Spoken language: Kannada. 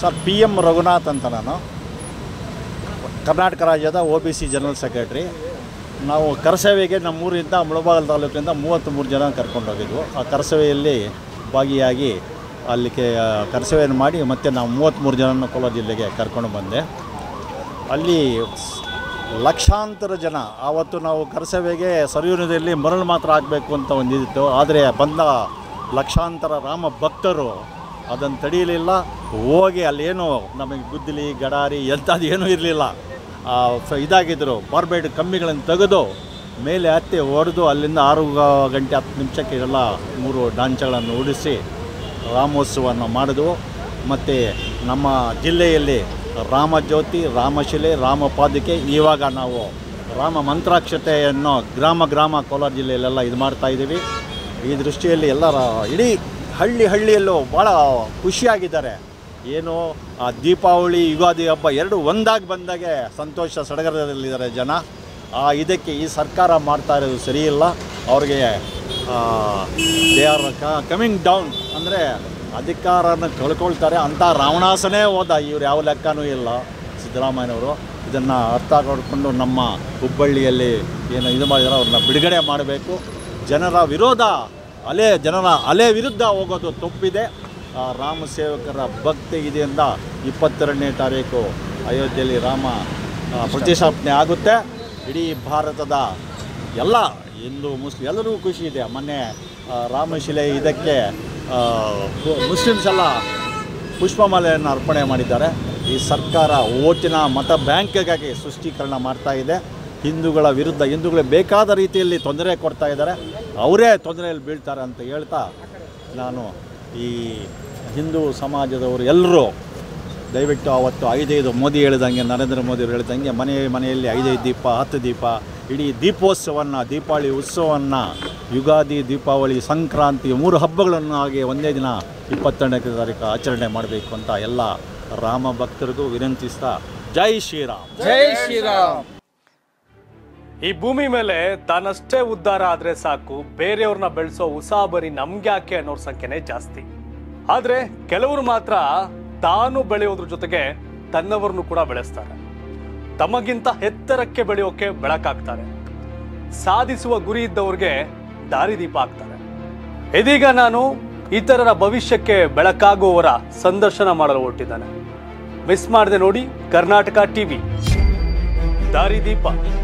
ಸರ್ ಪಿ ಎಮ್ ರಘುನಾಥ್ ಅಂತ ನಾನು ಕರ್ನಾಟಕ ರಾಜ್ಯದ O B C general secretary ನಾವು ಕರಸೇವೆಗೆ ನಮ್ಮೂರಿಂದ ಮುಳಬಾಗಲ್ ತಾಲೂಕಿನಿಂದ ಮೂವತ್ತ್ಮೂರು ಜನ ಕರ್ಕೊಂಡು ಹೋಗಿದ್ವು ಆ ಕರಸೇವೆಯಲ್ಲಿ ಭಾಗಿಯಾಗಿ ಅಲ್ಲಿಗೆ ಆ, ಕರಸೇವೆಯನ್ನು ಮಾಡಿ ಮತ್ತೆ ನಾವು ಮೂವತ್ತ್ಮೂರು ಜನನ ಕೋಲಾರ ಜಿಲ್ಲೆಗೆ ಕರ್ಕೊಂಡು ಬಂದೆ ಅಲ್ಲಿ ಸ್- ಲಕ್ಷಾಂತರ ಜನ ಆವತ್ತು ನಾವು ಕರಸೇವೆಗೆ ಸರಿಯೂ ನದಿಯಲ್ಲಿ ಮರಳು ಮಾತ್ರ ಹಾಕಬೇಕು ಅಂತ ಒಂದಿತ್ತು ಆದರೆ ಬಂದ ಲಕ್ಷಾಂತರ ರಾಮ ಭಕ್ತರು ಅದನ್ನು ತಡೆಯಲಿಲ್ಲ ಹೋಗಿ ಅಲ್ಲೇನು ನಮಗೆ ಗುದ್ದಲಿ ಗಡಾರಿ ಎಂಥದ್ದು ಏನೂ ಇರಲಿಲ್ಲ ಇದಾಗಿದ್ದರು ಬಾರ್ಬೇಡ್ ಕಮ್ಮಿಗಳನ್ನು ತೆಗೆದು ಮೇಲೆ ಹತ್ತಿ ಹೊಡೆದು ಅಲ್ಲಿಂದ ಆರು ಗ- ಗಂಟೆ ಹತ್ತು ನಿಮಿಷಕ್ಕೆ ಎಲ್ಲ ಮೂರು ಡಾಂಚಗಳನ್ನು ಉಡಿಸಿ ರಾಮೋತ್ಸವವನ್ನು ಮಾಡಿದ್ವು ಮತ್ತು ನಮ್ಮ ಜಿಲ್ಲೆಯಲ್ಲಿ ರಾಮಜ್ಯೋತಿ ರಾಮಶಿಲೆ ರಾಮಪಾದಿಕೆ ಇವಾಗ ನಾವು ರಾಮ ಮಂತ್ರಾಕ್ಷತೆಯನ್ನು ಗ್ರಾಮ ಗ್ರಾಮ ಕೋಲಾರ ಜಿಲ್ಲೆಯಲ್ಲೆಲ್ಲ ಇದು ಮಾಡ್ತಾ ಇದ್ದೀವಿ ಈ ದೃಷ್ಟಿಯಲ್ಲಿ ಎಲ್ಲರ ಇಡೀ ಹಳ್ಳಿ ಹಳ್ಳಿಯಲ್ಲೂ ಭಾಳ ಖುಷಿಯಾಗಿದ್ದಾರೆ ಏನು ಆ ದೀಪಾವಳಿ ಯುಗಾದಿ ಹಬ್ಬ ಎರಡು ಒಂದಾಗಿ ಬಂದಾಗೆ ಸಂತೋಷ ಸಡಗರದಲ್ಲಿದ್ದಾರೆ ಜನ ಆ ಇದಕ್ಕೆ ಈ ಸರ್ಕಾರ ಮಾಡ್ತಾ ಇರೋದು ಸರಿಯಿಲ್ಲ ಅವ್ರಿಗೆ ದೇ ಆರ್ ಕಮಿಂಗ್ ಡೌನ್ ಅಂದರೆ ಅಧಿಕಾರನ ಕಳ್ಕೊಳ್ತಾರೆ ಅಂಥ ರಾವಣಾಸನೇ ಹೋದ ಇವ್ರು ಯಾವ ಲೆಕ್ಕನೂ ಇಲ್ಲ ಸಿದ್ದರಾಮಯ್ಯನವರು ಇದನ್ನು ಅರ್ಥ ಮಾಡಿಕೊಂಡು ನಮ್ಮ ಹುಬ್ಬಳ್ಳಿಯಲ್ಲಿ ಏನು ಇದು ಮಾಡಿದಾರೋ ಅವ್ರನ್ನ ಬಿಡುಗಡೆ ಮಾಡಬೇಕು ಜನರ ವಿರೋಧ ಅಲೆ ಜನರ ಅಲೆ ವಿರುದ್ಧ ಹೋಗೋದು ತಪ್ಪಿದೆ ಆ ರಾಮ ಸೇವಕರ ಭಕ್ತಿ ಇದೆಯಿಂದ ಇಪ್ಪತ್ತೆರಡನೇ ತಾರೀಕು ಅಯೋಧ್ಯೆಯಲ್ಲಿ ರಾಮ ಆ, ಪ್ರತಿಷ್ಠಾಪನೆ ಆಗುತ್ತೆ ಇಡೀ ಭಾರತದ ಎಲ್ಲ ಹಿಂದೂ ಮುಸ್ಲಿಂ ಎಲ್ಲರಿಗೂ ಖುಷಿ ಇದೆ ಮೊನ್ನೆ ಆ, ರಾಮಶಿಲೆ ಇದಕ್ಕೆ ಆ, ಮು- ಮುಸ್ಲಿಮ್ಸ್ ಎಲ್ಲ ಪುಷ್ಪಮಾಲೆಯನ್ನು ಅರ್ಪಣೆ ಮಾಡಿದ್ದಾರೆ ಈ ಸರ್ಕಾರ ಓಟಿನ ಮತ ಬ್ಯಾಂಕ್ಗಾಗಿ ಸೃಷ್ಟೀಕರಣ ಮಾಡ್ತಾ ಇದೆ ಹಿಂದೂಗಳ ವಿರುದ್ಧ ಹಿಂದೂಗಳಿಗೆ ಬೇಕಾದ ರೀತಿಯಲ್ಲಿ ತೊಂದರೆ ಕೊಡ್ತಾ ಇದ್ದಾರೆ ಅವರೇ ತೊಂದರೆಯಲ್ಲಿ ಬೀಳ್ತಾರೆ ಅಂತ ಹೇಳ್ತಾ ನಾನು ಈ ಹಿಂದೂ ಸಮಾಜದವರು ಎಲ್ಲರೂ ದಯವಿಟ್ಟು ಅವತ್ತು ಐದೈದು ಮೋದಿ ಹೇಳಿದಂಗೆ ನರೇಂದ್ರ ಮೋದಿ ಅವರು ಹೇಳಿದಂಗೆ ಮನೆ ಮನೆಯಲ್ಲಿ ಐದೈದು ದೀಪ ಹತ್ತು ದೀಪ ಇಡೀ ದೀಪೋತ್ಸವವನ್ನು ದೀಪಾವಳಿ ಉತ್ಸವವನ್ನು ಯುಗಾದಿ ದೀಪಾವಳಿ ಸಂಕ್ರಾಂತಿ ಮೂರು ಹಬ್ಬಗಳನ್ನು ಹಾಗೆ ಒಂದೇ ದಿನ ಇಪ್ಪತ್ತೆರಡನೇ ತಾರೀಕು ಆಚರಣೆ ಮಾಡಬೇಕು ಅಂತ ಎಲ್ಲ ರಾಮ ಭಕ್ತರಿಗೂ ವಿನಂತಿಸ್ತಾ ಜೈ ಶ್ರೀರಾಮ್ ಜೈ ಶ್ರೀರಾಮ್ ಈ ಭೂಮಿ ಮೇಲೆ ತಾನಷ್ಟೇ ಉದ್ಧಾರ ಆದ್ರೆ ಸಾಕು ಬೇರೆಯವ್ರನ್ನ ಬೆಳೆಸೋ ಉಸಾಬರಿ ನಮ್ಗ್ಯಾಕೆ ಅನ್ನೋರ್ ಸಂಖ್ಯೆನೇ ಜಾಸ್ತಿ ಆದ್ರೆ ಕೆಲವರು ಮಾತ್ರ ತಾನು ಬೆಳೆಯೋದ್ರ ಜೊತೆಗೆ ತನ್ನವರನ್ನು ಕೂಡ ಬೆಳೆಸ್ತಾರೆ ತಮಗಿಂತ ಎತ್ತರಕ್ಕೆ ಬೆಳೆಯೋಕೆ ಬೆಳಕಾಗ್ತಾರೆ ಸಾಧಿಸುವ ಗುರಿ ಇದ್ದವ್ರಿಗೆ ದಾರಿದೀಪ ಆಗ್ತಾರೆ ಇದೀಗ ನಾನು ಇತರರ ಭವಿಷ್ಯಕ್ಕೆ ಬೆಳಕಾಗುವವರ ಸಂದರ್ಶನ ಮಾಡಲು ಹೊರಟಿದ್ದಾನೆ ಮಿಸ್ ಮಾಡದೆ ನೋಡಿ ಕರ್ನಾಟಕ ಟಿವಿ ದಾರಿದೀಪ